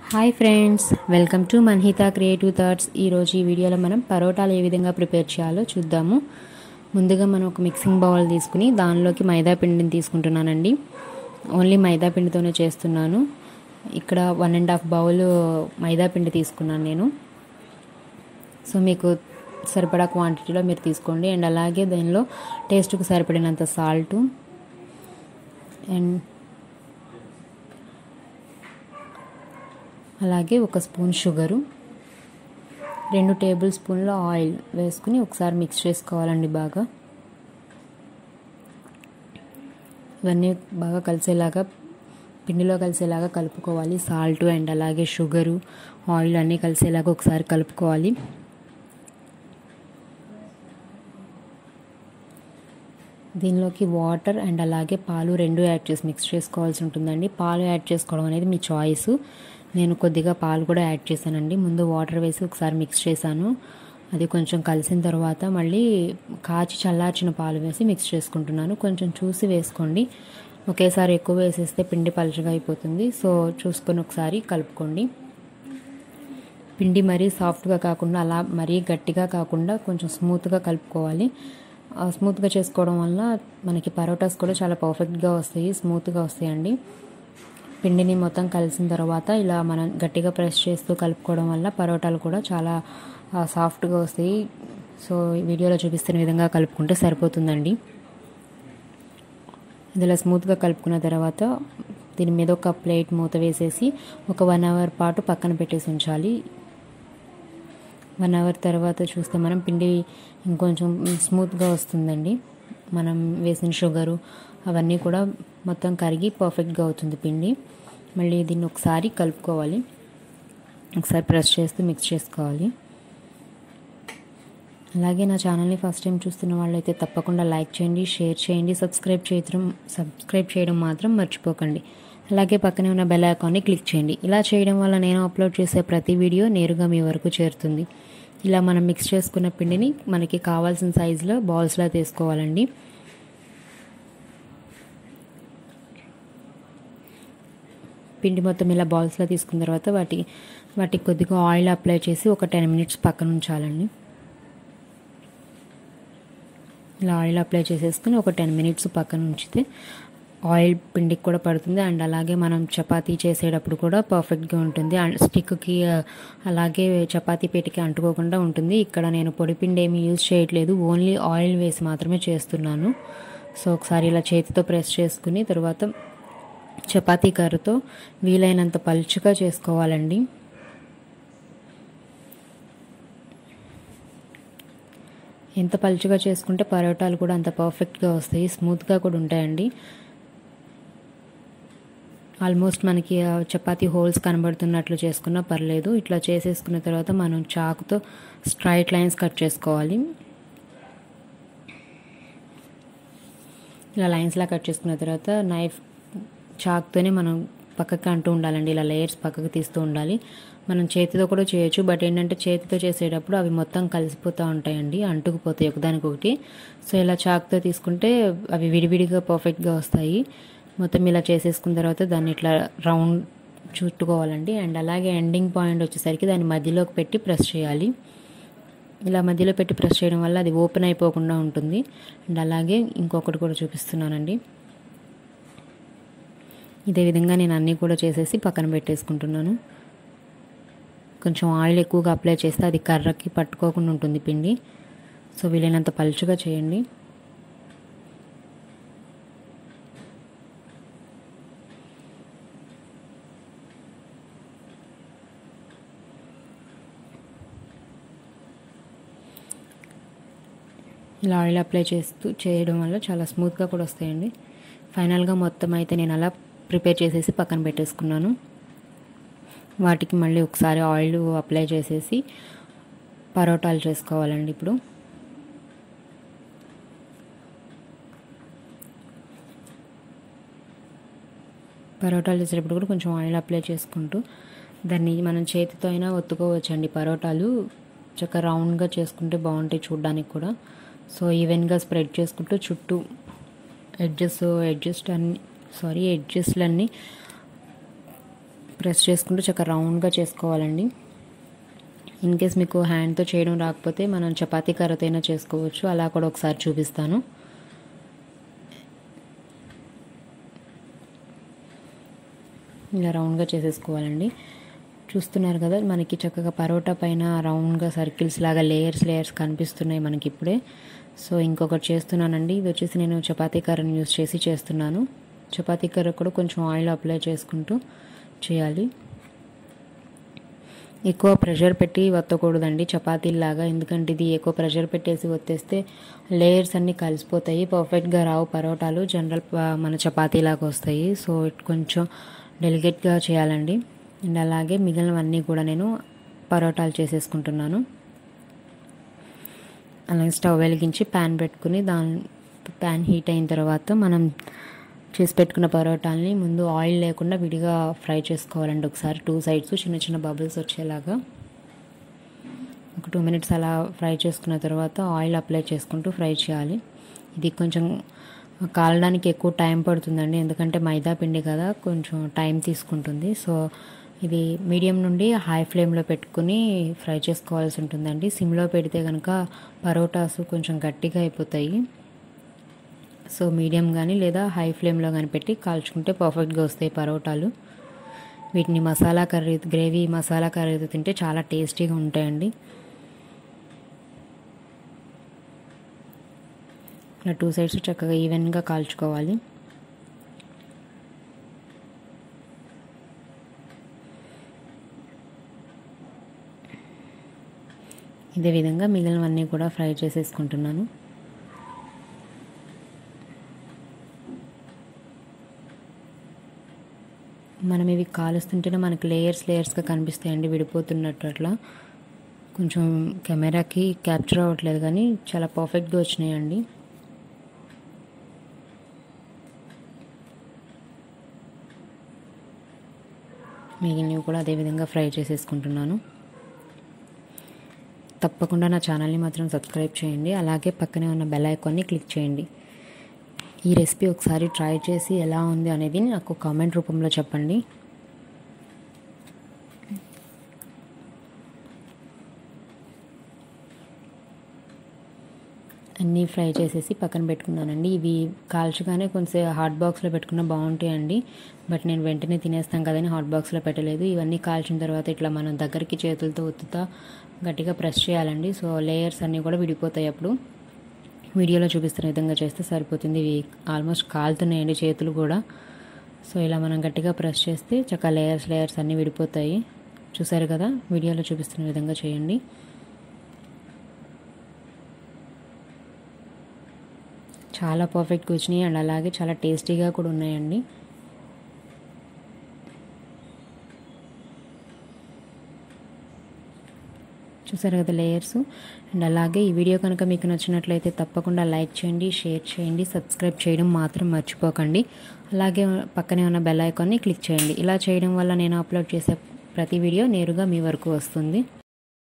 hi friends welcome to Manhitha creative thoughts ఈరోజు ఈ వీడియోలో మనం పరోటాలు ఏ విధంగా ప్రిపేర్ చేయాలో చూద్దాము ముందుగా మనం ఒక మిక్సింగ్ బౌల్ తీసుకుని దానిలోకి మైదా పిండిని తీసుకుంటున్నానండి ఓన్లీ మైదా పిండితోనే చేస్తున్నాను ఇక్కడ one and half bowl maida పిండి తీసుకున్నాను నేను సో మీకు సరిపడా క్వాంటిటీలో మీరు తీసుకోండి అండ్ అలాగే దానిలో టేస్ట్కి సరిపడినంత సాల్టు అండ్ అలాగే ఒక స్పూన్ షుగరు రెండు టేబుల్ స్పూన్ల ఆయిల్ వేసుకుని ఒకసారి మిక్స్ చేసుకోవాలండి బాగా ఇవన్నీ బాగా కలిసేలాగా పిండిలో కలిసేలాగా కలుపుకోవాలి సాల్ట్ అండ్ అలాగే షుగరు ఆయిల్ అన్నీ కలిసేలాగా ఒకసారి కలుపుకోవాలి దీనిలోకి వాటర్ అండ్ అలాగే పాలు రెండు యాడ్ చేసి మిక్స్ చేసుకోవాల్సి ఉంటుందండి పాలు యాడ్ చేసుకోవడం అనేది మీ చాయిస్ నేను కొద్దిగా పాలు కూడా యాడ్ చేశానండి ముందు వాటర్ వేసి ఒకసారి మిక్స్ చేశాను అది కొంచెం కలిసిన తర్వాత మళ్ళీ కాచి చల్లార్చిన పాలు వేసి మిక్స్ చేసుకుంటున్నాను కొంచెం చూసి వేసుకోండి ఒకేసారి ఎక్కువ వేసేస్తే పిండి పలుచగా అయిపోతుంది సో చూసుకొని ఒకసారి కలుపుకోండి పిండి మరీ సాఫ్ట్గా కాకుండా అలా మరీ గట్టిగా కాకుండా కొంచెం స్మూత్గా కలుపుకోవాలి స్మూత్గా చేసుకోవడం వల్ల మనకి పరోటాస్ కూడా చాలా పర్ఫెక్ట్గా వస్తాయి స్మూత్గా వస్తాయండి పిండిని మొత్తం కలిసిన తర్వాత ఇలా మనం గట్టిగా ప్రెస్ చేస్తూ కలుపుకోవడం వల్ల పరోటాలు కూడా చాలా సాఫ్ట్గా వస్తాయి సో వీడియోలో చూపిస్తున్న విధంగా కలుపుకుంటే సరిపోతుందండి ఇలా స్మూత్గా కలుపుకున్న తర్వాత దీని మీద ఒక ప్లేట్ మూత వేసేసి ఒక వన్ అవర్ పాటు పక్కన పెట్టేసి ఉంచాలి వన్ అవర్ తర్వాత చూస్తే మనం పిండి ఇంకొంచెం స్మూత్గా వస్తుందండి మనం వేసిన షుగరు అవన్నీ కూడా మొత్తం కరిగి పర్ఫెక్ట్గా అవుతుంది పిండి మళ్ళీ దీన్ని ఒకసారి కలుపుకోవాలి ఒకసారి ప్రెస్ చేస్తూ మిక్స్ చేసుకోవాలి అలాగే నా ఛానల్ని ఫస్ట్ టైం చూస్తున్న వాళ్ళైతే తప్పకుండా లైక్ చేయండి షేర్ చేయండి సబ్స్క్రైబ్ చేయడం సబ్స్క్రైబ్ చేయడం మాత్రం మర్చిపోకండి అలాగే పక్కనే ఉన్న బెల్ ఐకాన్ని క్లిక్ చేయండి ఇలా చేయడం వల్ల నేను అప్లోడ్ చేసే ప్రతి వీడియో నేరుగా మీ వరకు చేరుతుంది ఇలా మనం మిక్స్ చేసుకున్న పిండిని మనకి కావాల్సిన సైజులో బాల్స్లా తీసుకోవాలండి పిండి మొత్తం ఇలా బాల్స్లో తీసుకున్న తర్వాత వాటి వాటికి కొద్దిగా ఆయిల్ అప్లై చేసి ఒక టెన్ మినిట్స్ పక్కన ఉంచాలండి ఇలా ఆయిల్ అప్లై చేసేసుకుని ఒక టెన్ మినిట్స్ పక్కన ఉంచితే ఆయిల్ పిండికి కూడా పడుతుంది అండ్ అలాగే మనం చపాతీ చేసేటప్పుడు కూడా పర్ఫెక్ట్గా ఉంటుంది అండ్ స్టిక్కి అలాగే చపాతీ పేటికి అంటుకోకుండా ఉంటుంది ఇక్కడ నేను పొడి పిండి ఏమి యూజ్ చేయట్లేదు ఓన్లీ ఆయిల్ వేసి మాత్రమే చేస్తున్నాను సో ఒకసారి ఇలా చేతితో ప్రెస్ చేసుకుని తర్వాత చపాతీ కర్రతో వీలైనంత పలుచగా చేసుకోవాలండి ఎంత పలుచగా చేసుకుంటే పరోటాలు కూడా అంత పర్ఫెక్ట్గా వస్తాయి స్మూత్గా కూడా ఉంటాయండి ఆల్మోస్ట్ మనకి చపాతీ హోల్స్ కనబడుతున్నట్లు చేసుకున్నా పర్లేదు ఇట్లా చేసేసుకున్న తర్వాత మనం చాకుతో స్ట్రైట్ లైన్స్ కట్ చేసుకోవాలి ఇలా లైన్స్లా కట్ చేసుకున్న తర్వాత నైఫ్ చాక్తోనే మనం పక్కకి అంటూ ఉండాలండి ఇలా లేయర్స్ పక్కకి తీస్తూ ఉండాలి మనం చేతితో కూడా చేయొచ్చు బట్ ఏంటంటే చేతితో చేసేటప్పుడు అవి మొత్తం కలిసిపోతూ ఉంటాయండి అంటుకుపోతాయి ఒకదానికొకటి సో ఇలా చాక్తో తీసుకుంటే అవి విడివిడిగా పర్ఫెక్ట్గా వస్తాయి మొత్తం ఇలా చేసేసుకున్న తర్వాత దాన్ని ఇట్లా రౌండ్ చుట్టుకోవాలండి అండ్ అలాగే ఎండింగ్ పాయింట్ వచ్చేసరికి దాన్ని మధ్యలోకి పెట్టి ప్రెస్ చేయాలి ఇలా మధ్యలో పెట్టి ప్రెస్ చేయడం వల్ల అది ఓపెన్ అయిపోకుండా ఉంటుంది అండ్ అలాగే ఇంకొకటి కూడా చూపిస్తున్నానండి ఇదే విధంగా నేను అన్నీ కూడా చేసేసి పక్కన పెట్టేసుకుంటున్నాను కొంచెం ఆయిల్ ఎక్కువగా అప్లై చేస్తే అది కర్రకి పట్టుకోకుండా ఉంటుంది పిండి సో వీలైనంత పలుచుగా చేయండి ఇలా ఆయిల్ అప్లై చేస్తూ చేయడం వల్ల చాలా స్మూత్గా కూడా వస్తాయండి ఫైనల్గా మొత్తం అయితే నేను అలా ప్రిపేర్ చేసేసి పక్కన పెట్టేసుకున్నాను వాటికి మళ్ళీ ఒకసారి ఆయిల్ అప్లై చేసేసి పరోటాలు చేసుకోవాలండి ఇప్పుడు పరోటాలు చేసేటప్పుడు కూడా కొంచెం ఆయిల్ అప్లై చేసుకుంటూ దాన్ని మనం చేతితో అయినా ఒత్తుకోవచ్చండి పరోటాలు చక్కగా రౌండ్గా చేసుకుంటే బాగుంటాయి చూడడానికి కూడా సో ఈవెన్గా స్ప్రెడ్ చేసుకుంటూ చుట్టూ ఎడ్జెస్ ఎడ్జస్ట్ అన్ని సారీ ఎడ్జెస్లన్నీ ప్రెస్ చేసుకుంటూ చక్కగా రౌండ్గా చేసుకోవాలండి ఇన్ కేస్ మీకు హ్యాండ్తో చేయడం రాకపోతే మనం చపాతీ కర్రతో అయినా చేసుకోవచ్చు అలా కూడా ఒకసారి చూపిస్తాను ఇలా రౌండ్గా చేసేసుకోవాలండి చూస్తున్నారు కదా మనకి చక్కగా పరోటా పైన రౌండ్గా సర్కిల్స్ లాగా లేయర్స్ లేయర్స్ కనిపిస్తున్నాయి మనకి ఇప్పుడే సో ఇంకొకటి చేస్తున్నానండి ఇది వచ్చేసి నేను చపాతీ కర్రను యూస్ చేసి చేస్తున్నాను చపాతీ కర్ర కూడా కొంచెం ఆయిల్ అప్లై చేసుకుంటూ చేయాలి ఎక్కువ ప్రెషర్ పెట్టి వత్తకూడదండి చపాతీలాగా ఎందుకంటే ఇది ఎక్కువ ప్రెషర్ పెట్టేసి వత్తేస్తే లేయర్స్ అన్నీ కలిసిపోతాయి పర్ఫెక్ట్గా రావు పరోటాలు జనరల్ మన చపాతీలాగా వస్తాయి సో కొంచెం డెలికేట్గా చేయాలండి అండ్ అలాగే మిగిలినవన్నీ కూడా నేను పరోటాలు చేసేసుకుంటున్నాను అలాగే స్టవ్ వెలిగించి ప్యాన్ పెట్టుకుని దాని ప్యాన్ హీట్ అయిన తర్వాత మనం చేసి పెట్టుకున్న పరోటాలని ముందు ఆయిల్ లేకుండా విడిగా ఫ్రై చేసుకోవాలండి ఒకసారి టూ సైడ్స్ చిన్న చిన్న బబుల్స్ వచ్చేలాగా ఒక టూ మినిట్స్ అలా ఫ్రై చేసుకున్న తర్వాత ఆయిల్ అప్లై చేసుకుంటూ ఫ్రై చేయాలి ఇది కొంచెం కాలడానికి ఎక్కువ టైం పడుతుందండి ఎందుకంటే మైదా పిండి కదా కొంచెం టైం తీసుకుంటుంది సో ఇది మీడియం నుండి హై ఫ్లేమ్లో పెట్టుకుని ఫ్రై చేసుకోవాల్సి ఉంటుందండి సిమ్లో పెడితే కనుక పరోటాస్ కొంచెం గట్టిగా అయిపోతాయి సో మీడియం కానీ లేదా హై ఫ్లేమ్లో కానీ పెట్టి కాల్చుకుంటే పర్ఫెక్ట్గా వస్తాయి పరోటాలు వీటిని మసాలా కర్రీ గ్రేవీ మసాలా కర్రీతో తింటే చాలా టేస్టీగా ఉంటాయండి ఇలా టూ సైడ్స్ చక్కగా ఈవెన్గా కాల్చుకోవాలి ఇదే విధంగా మిగిలినవన్నీ కూడా ఫ్రై చేసేసుకుంటున్నాను మనం ఇవి కాలుస్తుంటేనే మనకి లేయర్స్ లేయర్స్గా కనిపిస్తాయండి విడిపోతున్నట్టు అట్లా కొంచెం కెమెరాకి క్యాప్చర్ అవ్వట్లేదు కానీ చాలా పర్ఫెక్ట్గా వచ్చినాయండి మిగిలినవి కూడా అదేవిధంగా ఫ్రై చేసేసుకుంటున్నాను తప్పకుండా నా ఛానల్ని మాత్రం సబ్స్క్రైబ్ చేయండి అలాగే పక్కనే ఉన్న బెల్ ఐకాన్ని క్లిక్ చేయండి ఈ రెసిపీ ఒకసారి ట్రై చేసి ఎలా ఉంది అనేది నాకు కామెంట్ రూపంలో చెప్పండి అన్నీ ఫ్రై చేసేసి పక్కన పెట్టుకున్నానండి ఇవి కాల్చగానే కొంచెం హాట్ బాక్స్లో పెట్టుకున్న బాగుంటాయండి బట్ నేను వెంటనే తినేస్తాం కదని హాట్ బాక్స్లో పెట్టలేదు ఇవన్నీ కాల్చిన తర్వాత ఇట్లా మనం దగ్గరికి చేతులతో ఒత్తుతా గట్టిగా ప్రెస్ చేయాలండి సో లేయర్స్ అన్నీ కూడా విడిపోతాయి అప్పుడు వీడియోలో చూపిస్తున్న విధంగా చేస్తే సరిపోతుంది ఇవి ఆల్మోస్ట్ కాలుతున్నాయండి చేతులు కూడా సో ఇలా మనం గట్టిగా ప్రెస్ చేస్తే చక్కగా లేయర్స్ లేయర్స్ అన్నీ విడిపోతాయి చూసారు కదా వీడియోలో చూపిస్తున్న విధంగా చేయండి చాలా పర్ఫెక్ట్గా వచ్చినాయి అండ్ అలాగే చాలా టేస్టీగా కూడా ఉన్నాయండి చూసారు కదా లేయర్స్ అండ్ అలాగే ఈ వీడియో కనుక మీకు నచ్చినట్లయితే తప్పకుండా లైక్ చేయండి షేర్ చేయండి సబ్స్క్రైబ్ చేయడం మాత్రం మర్చిపోకండి అలాగే పక్కనే ఉన్న బెల్ ఐకాన్ని క్లిక్ చేయండి ఇలా చేయడం వల్ల నేను అప్లోడ్ చేసే ప్రతి వీడియో నేరుగా మీ వరకు వస్తుంది